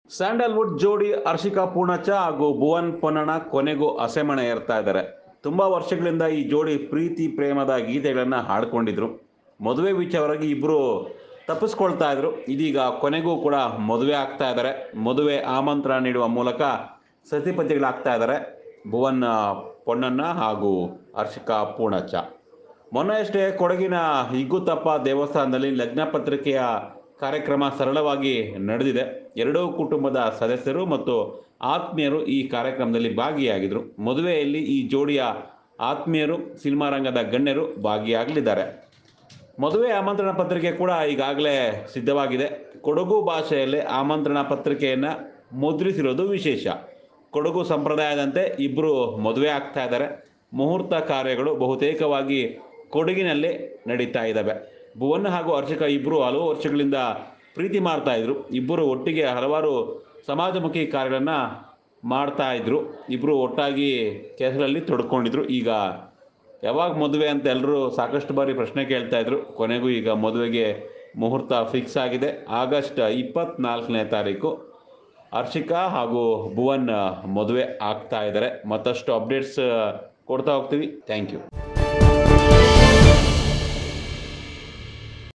Sandalwood ಜೋಡಿ ಹರ್ಷಿಕಾ ಪೂರ್ಣಚ್ಚ ಹಾಗೂ ಭುವನ್ ಪೊನ್ನಣ ಕೊನೆಗೂ ಹಸೆಮಣೆ ಏರ್ತಾ ಇದ್ದಾರೆ ತುಂಬ ವರ್ಷಗಳಿಂದ ಈ ಜೋಡಿ ಪ್ರೀತಿ ಪ್ರೇಮದ ಗೀತೆಗಳನ್ನು ಹಾಡ್ಕೊಂಡಿದ್ರು ಮದುವೆ ವಿಚಾರವಾಗಿ ಇಬ್ಬರು ತಪ್ಪಿಸ್ಕೊಳ್ತಾ ಇದ್ರು ಇದೀಗ ಕೊನೆಗೂ ಕೂಡ ಮದುವೆ ಆಗ್ತಾ ಇದ್ದಾರೆ ಮದುವೆ ಆಮಂತ್ರಣ ನೀಡುವ ಮೂಲಕ ಸತಿಪತಿಗಳಾಗ್ತಾ ಇದ್ದಾರೆ ಭುವನ್ ಆ, ಪೊನ್ನಣ್ಣ ಹಾಗೂ ಹರ್ಷಿಕಾ ಪೂರ್ಣಚ್ಚ ಮೊನ್ನೆಯಷ್ಟೇ ಕೊಡಗಿನ ಇಗ್ಗುತ್ತಪ್ಪ ದೇವಸ್ಥಾನದಲ್ಲಿ ಲಗ್ನ ಪತ್ರಿಕೆಯ ಕಾರ್ಯಕ್ರಮ ಸರಳವಾಗಿ ನಡೆದಿದೆ ಎರಡೂ ಕುಟುಂಬದ ಸದಸ್ಯರು ಮತ್ತು ಆತ್ಮೀಯರು ಈ ಕಾರ್ಯಕ್ರಮದಲ್ಲಿ ಭಾಗಿಯಾಗಿದ್ದರು ಮದುವೆಯಲ್ಲಿ ಈ ಜೋಡಿಯ ಆತ್ಮೀಯರು ಸಿನಿಮಾ ರಂಗದ ಗಣ್ಯರು ಭಾಗಿಯಾಗಲಿದ್ದಾರೆ ಮದುವೆ ಆಮಂತ್ರಣ ಪತ್ರಿಕೆ ಕೂಡ ಈಗಾಗಲೇ ಸಿದ್ಧವಾಗಿದೆ ಕೊಡಗು ಭಾಷೆಯಲ್ಲಿ ಆಮಂತ್ರಣ ಪತ್ರಿಕೆಯನ್ನು ಮುದ್ರಿಸಿರೋದು ವಿಶೇಷ ಕೊಡಗು ಸಂಪ್ರದಾಯದಂತೆ ಇಬ್ಬರು ಮದುವೆ ಆಗ್ತಾ ಇದ್ದಾರೆ ಮುಹೂರ್ತ ಕಾರ್ಯಗಳು ಬಹುತೇಕವಾಗಿ ಕೊಡಗಿನಲ್ಲೇ ನಡೀತಾ ಇದ್ದಾವೆ ಭುವನ್ ಹಾಗೂ ಹರ್ಷಿಕಾ ಇಬ್ಬರು ಹಲವು ವರ್ಷಗಳಿಂದ ಪ್ರೀತಿ ಮಾಡ್ತಾ ಇದ್ರು ಇಬ್ಬರು ಒಟ್ಟಿಗೆ ಹಲವಾರು ಸಮಾಜಮುಖಿ ಕಾರ್ಯಗಳನ್ನು ಮಾಡ್ತಾ ಇದ್ರು ಇಬ್ಬರು ಒಟ್ಟಾಗಿ ಕೆಲಸಗಳಲ್ಲಿ ತೊಡ್ಕೊಂಡಿದ್ರು ಈಗ ಯಾವಾಗ ಮದುವೆ ಅಂತ ಎಲ್ಲರೂ ಸಾಕಷ್ಟು ಬಾರಿ ಪ್ರಶ್ನೆ ಕೇಳ್ತಾ ಇದ್ರು ಕೊನೆಗೂ ಈಗ ಮದುವೆಗೆ ಮುಹೂರ್ತ ಫಿಕ್ಸ್ ಆಗಿದೆ ಆಗಸ್ಟ್ ಇಪ್ಪತ್ನಾಲ್ಕನೇ ತಾರೀಕು ಹರ್ಷಿಕಾ ಹಾಗೂ ಭುವನ್ ಮದುವೆ ಆಗ್ತಾ ಇದ್ದಾರೆ ಮತ್ತಷ್ಟು ಅಪ್ಡೇಟ್ಸ್ ಕೊಡ್ತಾ ಹೋಗ್ತೀವಿ ಥ್ಯಾಂಕ್ ಯು